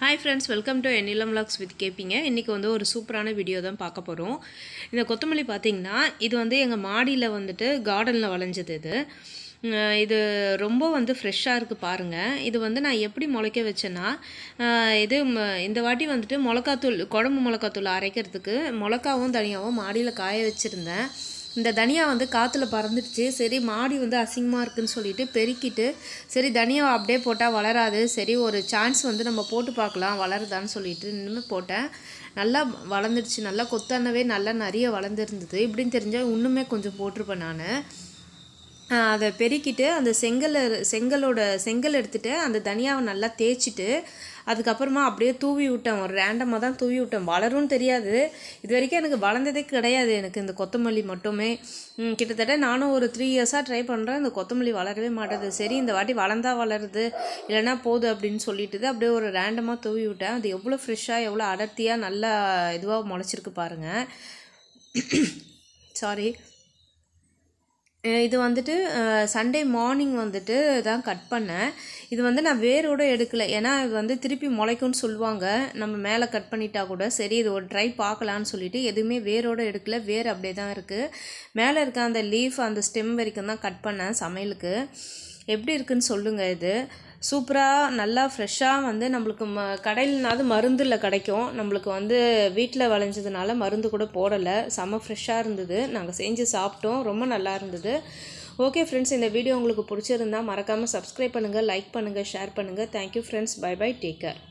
hi friends welcome to என்இலம் vlogs with கேப்பிங்க இன்றைக்கி வந்து ஒரு சூப்பரான வீடியோ தான் பார்க்க போகிறோம் இந்த கொத்தமல்லி பார்த்திங்கன்னா இது வந்து எங்கள் மாடியில் வந்துட்டு கார்டனில் விளைஞ்சது இது உம், இது ரொம்ப வந்து ஃப்ரெஷ்ஷாக இருக்குது பாருங்கள் இது வந்து நான் எப்படி முளைக்க வச்சேன்னா ஆஹ், இது ம- இந்த வாட்டி வந்துட்டு மிளகாத்தூள் குழம்பு மிளகாத்தூள் அரைக்கிறதுக்கு மிளகாவும் தனியாகவும் மாடியில் காய வச்சுருந்தேன் இந்த தனியா வந்து காற்றுல பறந்துடுச்சு சரி மாடி வந்து அசிங்கமாக இருக்குன்னு சொல்லிட்டு பெருக்கிட்டு சரி தனியா அப்படியே போட்டால் வளராது சரி ஒரு சான்ஸ் வந்து நம்ம போட்டு பார்க்கலாம் வளருதான்னு சொல்லிட்டு இன்னுமே போட்டேன் நல்லா வளர்ந்துடுச்சு நல்லா கொத்தானவே நல்லா நிறைய வளர்ந்துருந்தது இப்படின்னு தெரிஞ்சால் இன்னுமே கொஞ்சம் போட்டிருப்பேன் நான் அதை பெருக்கிட்டு அந்த செங்கல் செங்கலோட செங்கல் எடுத்துட்டு அந்த தனியாவை நல்லா தேய்ச்சிட்டு அதுக்கப்புறமா அப்படியே தூவி விட்டேன் ஒரு ரேண்டமாக தான் தூவி விட்டேன் வளரும்னு தெரியாது இது வரைக்கும் எனக்கு வளர்ந்ததே கிடையாது எனக்கு இந்த கொத்தமல்லி மட்டுமே ம், கிட்டத்தட்ட நானும் ஒரு த்ரீ இயர்ஸாக ட்ரை பண்ணுறேன் இந்த கொத்தமல்லி வளரவே மாட்டேது சரி இந்த வாட்டி வளர்ந்தா வளருது இல்லைன்னா போகுது அப்படின்னு சொல்லிட்டு தான் அப்படியே ஒரு ரேண்டமாக தூவி விட்டேன் அது எவ்வளோ ஃப்ரெஷ்ஷாக எவ்வளோ அடர்த்தியாக நல்லா இதுவாக முளைச்சிருக்கு பாருங்கள் சாரி அஹ் இது வந்துட்டு சண்டே மார்னிங் வந்துட்டு தான் கட் பண்ணேன் இது வந்து நான் வேரோட எடுக்கல ஏன்னா இது வந்து திருப்பி முளைக்கும்னு சொல்லுவாங்க நம்ம மேலே கட் பண்ணிட்டா கூட சரி இது ஒரு ட்ரை பார்க்கலான்னு சொல்லிட்டு எதுவுமே வேரோட எடுக்கல வேர் அப்படியே தான் இருக்குது மேலே இருக்க அந்த லீஃப் அந்த ஸ்டெம் வரைக்கும் தான் கட் பண்ணேன் சமையலுக்கு எப்படி இருக்குன்னு சொல்லுங்கள் இது சூப்பராக நல்லா ஃப்ரெஷ்ஷாக வந்து நம்மளுக்கு ம கடையிலனாவது மருந்தில் கிடைக்கும் நம்மளுக்கு வந்து வீட்டில் விளைஞ்சதுனால மருந்து கூட போடலை செம்ம ஃப்ரெஷ்ஷாக இருந்தது நாங்கள் செஞ்சு சாப்பிட்டோம் ரொம்ப நல்லா இருந்தது ஓகே ஃப்ரெண்ட்ஸ் இந்த வீடியோ உங்களுக்கு பிடிச்சிருந்தா மறக்காமல் சப்ஸ்கிரைப் பண்ணுங்கள் லைக் பண்ணுங்கள் ஷேர் பண்ணுங்கள் thank you friends bye bye take care